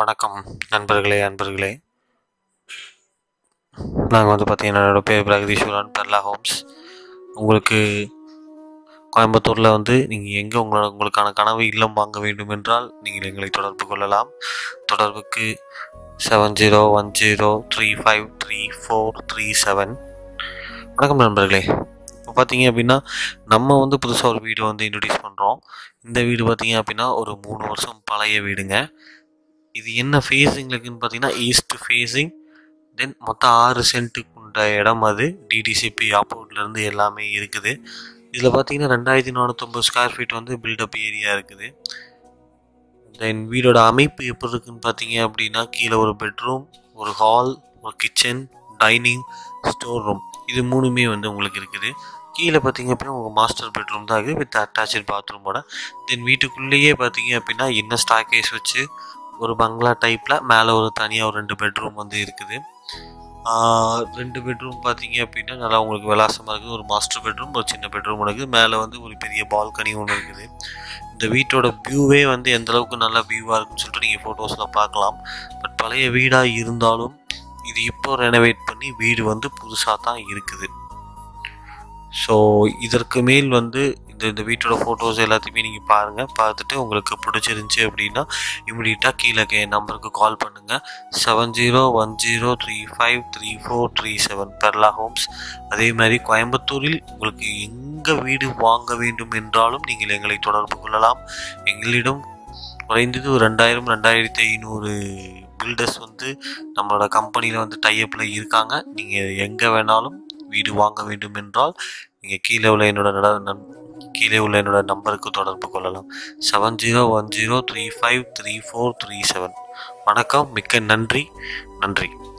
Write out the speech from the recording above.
வணக்கம் நண்பர்களே அன்பர்களே நாங்கள் வந்து பார்த்தீங்கன்னா என்னோட பேர் பிரகதீஸ்வரன் பெர்லா ஹோம்ஸ் உங்களுக்கு கோயம்புத்தூரில் வந்து நீங்கள் எங்கே உங்களோட உங்களுக்கான கனவு இல்லம் வாங்க வேண்டும் என்றால் நீங்கள் எங்களை தொடர்பு கொள்ளலாம் தொடர்புக்கு seven zero one zero three five three four three seven வணக்கம் நண்பர்களே இப்போ பார்த்தீங்க அப்படின்னா நம்ம வந்து புதுசாக ஒரு வீடு வந்து இன்ட்ரடியூஸ் பண்ணுறோம் இந்த வீடு பார்த்தீங்க அப்படின்னா ஒரு மூணு வருஷம் பழைய வீடுங்க இது என்ன ஃபேஸிங்கில் இருக்குன்னு பார்த்தீங்கன்னா ஈஸ்ட் ஃபேஸிங் தென் மொத்தம் ஆறு சென்ட்டுக்கு உண்ட இடம் அது டிடிசிபி ஆப்போர்ட்லேருந்து எல்லாமே இருக்குது இதில் பார்த்தீங்கன்னா ரெண்டாயிரத்தி நானூற்றம்பது ஸ்கொயர் ஃபீட் வந்து பில்டப் ஏரியா இருக்குது தென் வீடோட அமைப்பு எப்படி இருக்குன்னு பார்த்தீங்க அப்படின்னா கீழே ஒரு பெட்ரூம் ஒரு ஹால் ஒரு கிச்சன் டைனிங் ஸ்டோர் ரூம் இது மூணுமே வந்து உங்களுக்கு இருக்குது கீழே பார்த்தீங்க அப்படின்னா உங்கள் மாஸ்டர் பெட்ரூம் தான் இருக்குது வித் அட்டாச்சு பாத்ரூமோட தென் வீட்டுக்குள்ளேயே பார்த்தீங்க அப்படின்னா என்ன ஸ்டாக்கேஸ் வச்சு ஒரு பங்களா டைப்பில் மேலே ஒரு தனியாக ஒரு ரெண்டு பெட்ரூம் வந்து இருக்குது ஆஹ் ரெண்டு பெட்ரூம் பார்த்தீங்க அப்படின்னா நல்லா உங்களுக்கு விலாசமாக இருக்குது ஒரு மாஸ்டர் பெட்ரூம் ஒரு சின்ன பெட்ரூம் இருக்குது மேலே வந்து ஒரு பெரிய பால்கனி ஒன்று இருக்குது இந்த வீட்டோட வியூவே வந்து எந்த அளவுக்கு நல்ல வியூவாக இருக்குன்னு சொல்லிட்டு நீங்கள் ஃபோட்டோஸில் பார்க்கலாம் பட் பழைய வீடாக இருந்தாலும் இது இப்போ ரெனோவேட் பண்ணி வீடு வந்து புதுசாக தான் இருக்குது ஸோ இதற்கு மேல் வந்து இந்த இந்த வீட்டோட ஃபோட்டோஸ் எல்லாத்தையுமே நீங்கள் பாருங்கள் பார்த்துட்டு உங்களுக்கு பிடிச்சிருந்துச்சி அப்படின்னா இமிடியட்டாக கீழே கே நம்பருக்கு கால் பண்ணுங்கள் seven zero one zero three five three four three seven Perla Homes அதே மாதிரி கோயம்புத்தூரில் உங்களுக்கு எங்கே வீடு வாங்க வேண்டும் என்றாலும் நீங்கள் எங்களை தொடர்பு கொள்ளலாம் எங்களிடம் குறைந்தது ஒரு ரெண்டாயிரம் ரெண்டாயிரத்தி ஐநூறு பில்டர்ஸ் வந்து நம்மளோட கம்பெனியில் வந்து டைப்பில் இருக்காங்க நீங்கள் எங்கே வேணாலும் வீடு வாங்க வேண்டும் என்றால் நீங்கள் கீழே உள்ள என்னோட நட நம்- கீழே உள்ள என்னோட நம்பருக்கு தொடர்பு கொள்ளலாம் seven zero one zero three five three four three seven வணக்கம் மிக்க நன்றி நன்றி